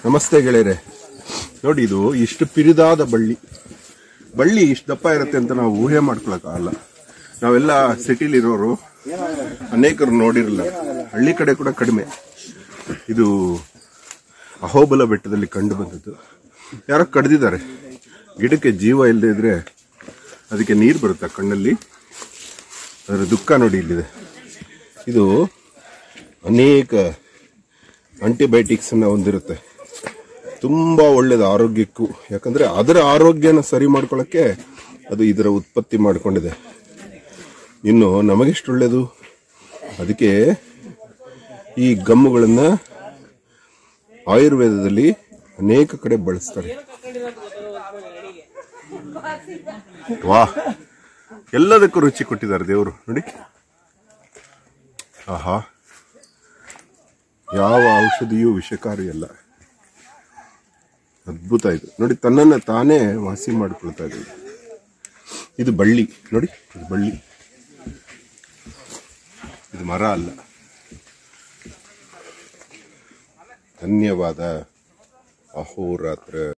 ನಮಸ್ತೆ ಗೆಳೆಯರೆ ನೋಡಿ ಇದು ಇಷ್ಟು ಪಿರಿದಾದ ಬಳ್ಳಿ ಬಳ್ಳಿ ಇಷ್ಟು ದಪ್ಪ ಇರುತ್ತೆ ಅಂತ ನಾವು ಊಹೆ ಮಾಡ್ಕೊಳಕ್ಕಾಗಲ್ಲ ನಾವೆಲ್ಲ ಸಿಟಿಲಿರೋರು ಅನೇಕರು ನೋಡಿರಲ್ಲ ಹಳ್ಳಿ ಕಡೆ ಕೂಡ ಕಡಿಮೆ ಇದು ಅಹೋಬಲ ಬೆಟ್ಟದಲ್ಲಿ ಕಂಡು ಬಂದದ್ದು ಯಾರೋ ಕಡ್ದಿದ್ದಾರೆ ಗಿಡಕ್ಕೆ ಜೀವ ಇಲ್ಲದೆ ಇದ್ರೆ ಅದಕ್ಕೆ ನೀರು ಬರುತ್ತೆ ಆ ಕಣ್ಣಲ್ಲಿ ಅದರ ದುಃಖ ನೋಡಿ ಇಲ್ಲಿದೆ ಇದು ಅನೇಕ ಆಂಟಿಬಯೋಟಿಕ್ಸ್ ಅನ್ನ ಹೊಂದಿರುತ್ತೆ ತುಂಬಾ ಒಳ್ಳೇದು ಆರೋಗ್ಯಕ್ಕೂ ಯಾಕಂದ್ರೆ ಅದರ ಆರೋಗ್ಯನ ಸರಿ ಮಾಡ್ಕೊಳ್ಳೋಕ್ಕೆ ಅದು ಇದರ ಉತ್ಪತ್ತಿ ಮಾಡಿಕೊಂಡಿದೆ ಇನ್ನು ನಮಗೆಷ್ಟು ಒಳ್ಳೇದು ಅದಕ್ಕೆ ಈ ಗಮ್ಮುಗಳನ್ನ ಆಯುರ್ವೇದದಲ್ಲಿ ಅನೇಕ ಕಡೆ ಬಳಸ್ತಾರೆ ವಾ ಎಲ್ಲದಕ್ಕೂ ರುಚಿ ಕೊಟ್ಟಿದ್ದಾರೆ ದೇವರು ನೋಡಿ ಆಹಾ ಯಾವ ಔಷಧಿಯೂ ವಿಷಕಾರಿ ಅಲ್ಲ ಅದ್ಭುತ ಇದು ನೋಡಿ ತನ್ನನ್ನ ತಾನೇ ವಾಸಿ ಮಾಡಿಕೊಳ್ತಾ ಇದೆ ಇದು ಬಳ್ಳಿ ನೋಡಿ ಇದು ಬಳ್ಳಿ ಇದು ಮರ ಅಲ್ಲ ಧನ್ಯವಾದ ಅಹೋರಾತ್ರ